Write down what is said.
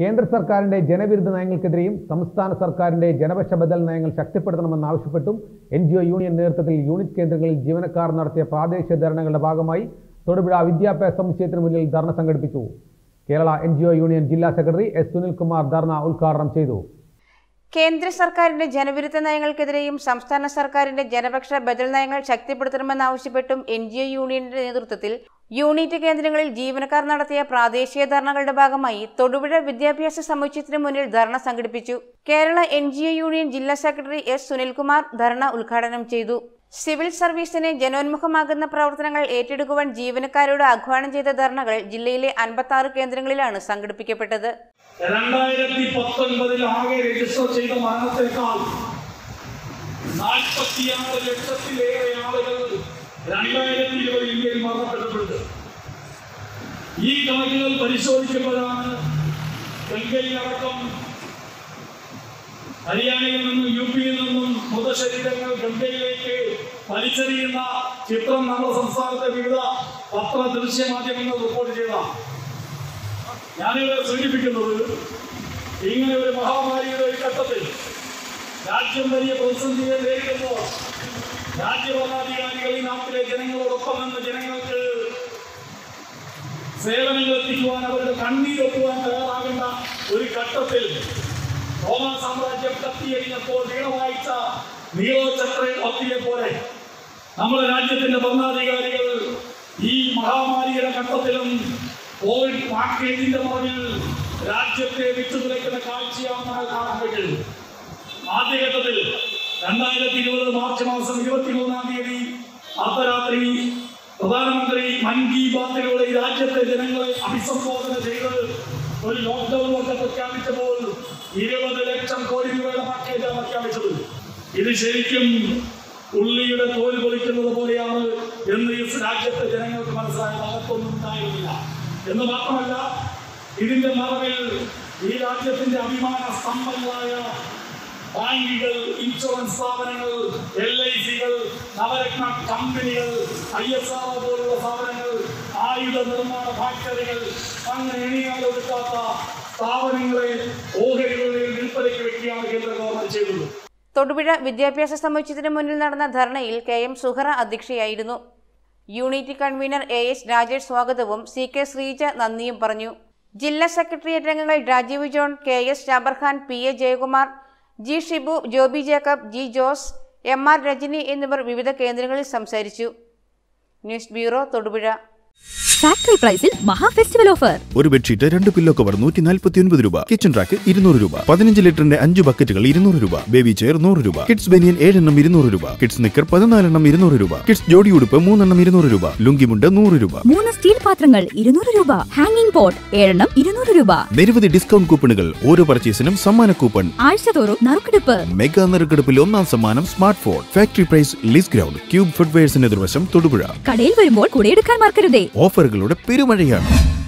കേന്ദ്ര സർക്കാരിന്റെ ജനവിരുദ്ധ നയങ്ങൾക്കെതിരെയും സംസ്ഥാന സർക്കാരിന്റെ ജനപക്ഷ ബദൽ നയങ്ങൾ ശക്തിപ്പെടുത്തണമെന്നാവശ്യപ്പെട്ടും എൻ ജി ഒ യൂണിയൻ നേതൃത്വത്തിൽ യൂണിറ്റ് കേന്ദ്രങ്ങളിൽ ജീവനക്കാർ നടത്തിയ പ്രാദേശിക ധർണകളുടെ ഭാഗമായി തൊടുപുഴ വിദ്യാഭ്യാസ സമുച്ചയത്തിന് മുന്നിൽ ധർണ സംഘടിപ്പിച്ചു Kerala N G O union ജില്ലാ സെക്രട്ടറി എസ് സുനിൽകുമാർ ധർണ ഉദ്ഘാടനം ചെയ്തു കേന്ദ്ര സർക്കാരിന്റെ ജനവിരുദ്ധ നയങ്ങൾക്കെതിരെയും സംസ്ഥാന സർക്കാരിന്റെ ജനപക്ഷ ബദൽ നയങ്ങൾ ശക്തിപ്പെടുത്തണമെന്നാവശ്യപ്പെട്ടും എൻ ജി ഒ യൂണിയന്റെ നേതൃത്വത്തിൽ യൂണിറ്റ് കേന്ദ്രങ്ങളിൽ ജീവനക്കാർ നടത്തിയ പ്രാദേശിക ധർണകളുടെ ഭാഗമായി തൊടുപുഴ വിദ്യാഭ്യാസ സമുച്ചയത്തിന് മുന്നിൽ ധർണ സംഘടിപ്പിച്ചു Kerala N G O union ജില്ലാ സെക്രട്ടറി എസ് സുനിൽകുമാർ ധർണ ഉദ്ഘാടനം ചെയ്തു സിവിൽ സർവീസിന് ജനോന്മുഖമാകുന്ന പ്രവർത്തനങ്ങൾ ഏറ്റെടുക്കുവാൻ ജീവനക്കാരോട് ആഹ്വാനം ചെയ്ത ധർണകൾ ജില്ലയിലെ അൻപത്തി ആറ് കേന്ദ്രങ്ങളിലാണ് സംഘടിപ്പിക്കപ്പെട്ടത് രണ്ടായിരത്തി പത്തൊൻപതിൽ ആകെ രജിസ്റ്റർ ചെയ്ത മരണത്തെക്കാൾ നാൽപ്പത്തിയാറ് ലക്ഷത്തിലേറെ ആളുകൾ രണ്ടായിരത്തി ഇരുപത് ഇന്ത്യയിൽ മരണപ്പെട്ടിട്ടുണ്ട് ഈ കണക്കുകൾ പരിശോധിക്കുമ്പോഴാണ് ഗംഗയിലടക്കം ഹരിയാനയിൽ നിന്നും യു പിയിൽ നിന്നും മൃതശരീരങ്ങൾ ഗംഗയിലേക്ക് വലിച്ചെറിയുന്ന ചിത്രം നമ്മുടെ സംസ്ഥാനത്തെ വിവിധ പത്ര ദൃശ്യ മാധ്യമങ്ങൾ റിപ്പോർട്ട് ചെയ്തതാണ് ഞാനിവിടെ സൂചിപ്പിക്കുന്നത് ഇങ്ങനെ ഒരു മഹാമാരിയുടെ ഒരു ഘട്ടത്തിൽ രാജ്യം വലിയ പ്രതിസന്ധിയെ നേരിടുമ്പോൾ രാജ്യഭരണാധികാരികൾ ഈ നാട്ടിലെ ജനങ്ങളോടൊപ്പം നിന്ന് ജനങ്ങൾക്ക് സേവനങ്ങൾ എത്തിക്കുവാൻ അവരുടെ കണ്ണീരൊപ്പുവാൻ തയ്യാറാകേണ്ട ഒരു ഘട്ടത്തിൽ റോമാ സാമ്രാജ്യം കത്തിയഴിഞ്ഞപ്പോൾ വീണ വായിച്ച നീളോ ചക്രവർത്തിയെ പോലെ നമ്മുടെ രാജ്യത്തിന്റെ ഭരണാധികാരികൾ ഈ മഹാമാരിയുടെ ഘട്ടത്തിലും കോവിഡ് പാക്കേജിന്റെ മറവിൽ രാജ്യത്തെ വിട്ടുതുലയ്ക്കുന്ന കാഴ്ചയാണ് നമ്മൾ കാണാൻ പറ്റുന്നത് ആദ്യഘട്ടത്തിൽ രണ്ടായിരത്തി ഇരുപത് മാർച്ച് മാസം ഇരുപത്തിമൂന്നാം തീയതി അർദ്ധരാത്രി പ്രധാനമന്ത്രി മൻ കി ബാത്തിലൂടെ ഈ രാജ്യത്തെ ജനങ്ങളെ അഭിസംബോധന ചെയ്ത് ഒരു ലോക്ക്ഡൌൺ ഒക്കെ പ്രഖ്യാപിച്ചപ്പോൾ ഇരുപത് ലക്ഷം കോടി രൂപയുടെ പാക്കേജാണ് പ്രഖ്യാപിച്ചത് ഇത് ശരിക്കും ഉള്ളിയുടെ തോല് പൊളിക്കുന്നത് പോലെയാണ് എന്ന് ഈ രാജ്യത്തെ ജനങ്ങൾക്ക് മനസ്സിലായത് അകത്തൊന്നും ഉണ്ടായിരുന്നില്ല എന്ന് മാത്രമല്ല ഇതിന്റെ മറവിൽ ഈ രാജ്യത്തിന്റെ അഭിമാന സ്തംഭങ്ങളായ ബാങ്കുകൾ ഇൻഷുറൻസ് സ്ഥാപനങ്ങൾ എൽ ഐ സികൾ നവരത്ന കമ്പനികൾ ഐ എസ് ആർ പോലുള്ള സ്ഥാപനങ്ങൾ ആയുധ നിർമ്മാണ ഫാക്ടറികൾ അങ്ങനെ എണിയാൽ ഒടുക്കാത്ത സ്ഥാപനങ്ങളെ ഓഹരികളിൽ വിൽപ്പനയ്ക്ക് വെക്കുകയാണ് കേന്ദ്ര ഗവൺമെന്റ് ചെയ്തത് തൊടുപുഴ വിദ്യാഭ്യാസ സമുച്ചയത്തിന് മുന്നിൽ നടന്ന ധർണയിൽ കെ എം സുഹറ അധ്യക്ഷയായിരുന്നു unit convener A S Rajesh സ്വാഗതവും സി കെ ശ്രീജ നന്ദിയും പറഞ്ഞു ജില്ലാ സെക്രട്ടേറിയറ്റ് അംഗങ്ങൾ Rajeev John K S Jabarkhan P A Jayakumar G Shibu Joby Jacob G Jose M R Rajani എന്നിവർ വിവിധ കേന്ദ്രങ്ങളിൽ സംസാരിച്ചു ന്യൂസ് ബ്യൂറോ തൊടുപുഴ ഫാക്ടറി പ്രൈസിൽ മഹാ ഫെസ്റ്റിവൽ ഓഫർ ഒരു ബെഡ്ഷീറ്റ് രണ്ട് പില്ലോ കവർ നൂറ്റി നാൽപ്പത്തി ഒൻപത് രൂപ കിച്ചൺ റാക്ക് ഇരുന്നൂറ് രൂപ പതിനഞ്ച് ലിറ്ററിന്റെ അഞ്ച് ബക്കറ്റുകൾ ഇരുന്നൂറ് രൂപ ബേബി ചെയർ നൂറ് രൂപ കിഡ്സ് ബനിയൻ ഏഴെണ്ണം ഇരുന്നൂറ് രൂപ കിഡ്സ് നിക്കർ പതിനാലെണ്ണം ഇരുന്നൂറ് രൂപ കിഡ്സ് ജോഡി ഉടുപ്പ് മൂന്നെണ്ണം ഇരുന്നൂറ് രൂപ ലുങ്കിമുണ്ട് നൂറ് രൂപ മൂന്ന് സ്റ്റീൽ പാത്രങ്ങൾ ഇരുന്നൂറ് രൂപ ഹാങ്ങിംഗ് പോട്ട് ഏഴെണ്ണം ഇരുന്നൂറ് രൂപ നിരവധി ഡിസ്കൗണ്ട് കൂപ്പണുകൾ ഓരോ പർച്ചേസിനും സമ്മാന കൂപ്പൺ ആഴ്ചതോറും നറുക്കെടുപ്പ് മെഗാ നറുക്കെടുപ്പിൽ ഒന്നാം സമ്മാനം smart phone factory price Liz ground cube ഫുട്വെയർസിന് എതിർവശം തൊടുപുഴ കടയിൽ വരുമ്പോൾ കുടയെടുക്കാൻ മറക്കരുതേ ഓഫറുകളുടെ പെരുമഴയാണ്